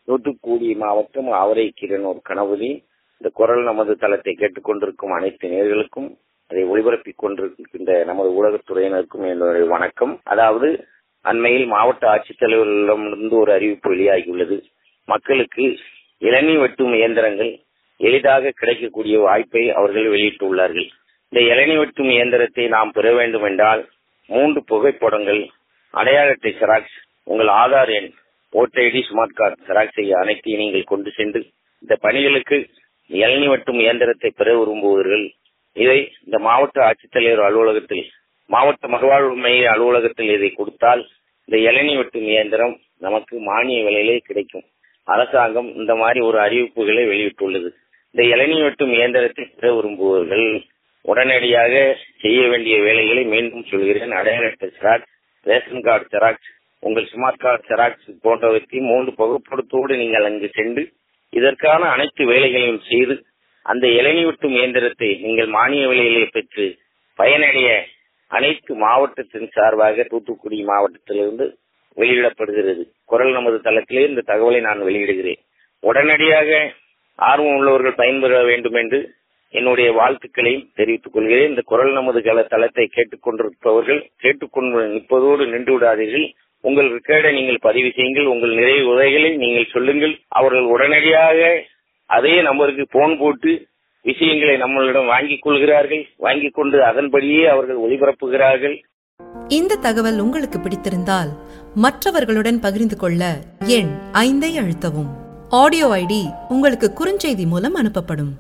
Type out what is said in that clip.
தூத்துக்குடி மாவட்டம் ஆவரைக்கீரனூர் கணபதி இந்த குரல் நமது தளத்தை கேட்டுக்கொண்டிருக்கும் அனைத்து நேர்களுக்கும் அதை ஒளிபரப்பிக் கொண்டிருக்கின்ற நமது ஊடகத்துறையினருக்கும் என்னுடைய வணக்கம் அதாவது அண்மையில் மாவட்ட ஆட்சித்தலைவர்களிடமிருந்து ஒரு அறிவிப்பு வெளியாகியுள்ளது மக்களுக்கு இளநீ வெட்டும் இயந்திரங்கள் எளிதாக கிடைக்கக்கூடிய வாய்ப்பை அவர்கள் வெளியிட்டுள்ளார்கள் இந்த இளநீ வெட்டும் இயந்திரத்தை நாம் பெற வேண்டும் என்றால் மூன்று புகைப்படங்கள் அடையாள அட்டை செராக்ஸ் உங்கள் ஆதார் எண் voter ID smart card xerox செய்ய அனைத்தையும் நீங்கள் கொண்டு சென்று இந்த பணிகளுக்கு இளநீ வெட்டும் இயந்திரத்தை பெற விரும்புவர்கள் இதை இந்த மாவட்ட ஆட்சித்தலைவர் அலுவலகத்தில் மாவட்ட மறுவாழ்வு மைய அலுவலகத்தில் இதை கொடுத்தால் இந்த இளநீ வெட்டும் இயந்திரம் நமக்கு மானிய விலையிலே கிடைக்கும் அரசாங்கம் இந்த மாதிரி ஒரு அறிவிப்புகளை வெளியிட்டுள்ளது இந்த இளநீ வெட்டும் இயந்திரத்தை பெற விரும்புவர்கள் உடனடியாக செய்ய வேண்டிய வேலைகளை மீண்டும் சொல்கிறேன் அடையாள அட்டை செராக்ஸ் ரேஷன் கார்டு செராக்ஸ் உங்கள் ஸ்மார்ட் கார்டு செராக்ஸ் போன்றவற்றை மூன்று புகைப்படத்தோடு நீங்கள் அங்கு சென்று இதற்கான அனைத்து வேலைகளையும் செய்து அந்த இளநீ வெட்டும் இயந்திரத்தை நீங்கள் மானிய விலையிலே பெற்று பயனடைய அனைத்து மாவட்டத்தின் சார்பாக தூத்துக்குடி மாவட்டத்திலிருந்து வெளியிடப்படுகிறது குரல் நமது தளத்திலே இந்த தகவலை நான் வெளியிடுகிறேன் உடனடியாக ஆர்வம் உள்ளவர்கள் பயன்பெற வேண்டும் என்று என்னுடைய வாழ்த்துக்களையும் தெரிவித்துக் கொள்கிறேன் இந்த குரல் நமது கல தளத்தை கேட்டுக்கொண்டிருப்பவர்கள் கேட்டுக்கொண்டு நிற்பதோடு நின்று விடாதீர்கள் உங்கள் ரெக்கார்டை நீங்கள் பதிவு செய்யுங்கள் உங்கள் நிறைய உரைகளை நீங்கள் சொல்லுங்கள் அவர்கள் உடனடியாக அதே நம்பருக்கு போன் போட்டு விஷயங்களை நம்மளிடம் வாங்கிக் கொள்கிறார்கள் வாங்கிக் கொண்டு அதன்படியே அவர்கள் ஒளிபரப்புகிறார்கள் இந்த தகவல் உங்களுக்கு பிடித்திருந்தால் மற்றவர்களுடன் பகிர்ந்து கொள்ள எண் ஐந்தை அழுத்தவும் ஆடியோ ஐடி உங்களுக்கு குறுஞ்செய்தி மூலம் அனுப்பப்படும்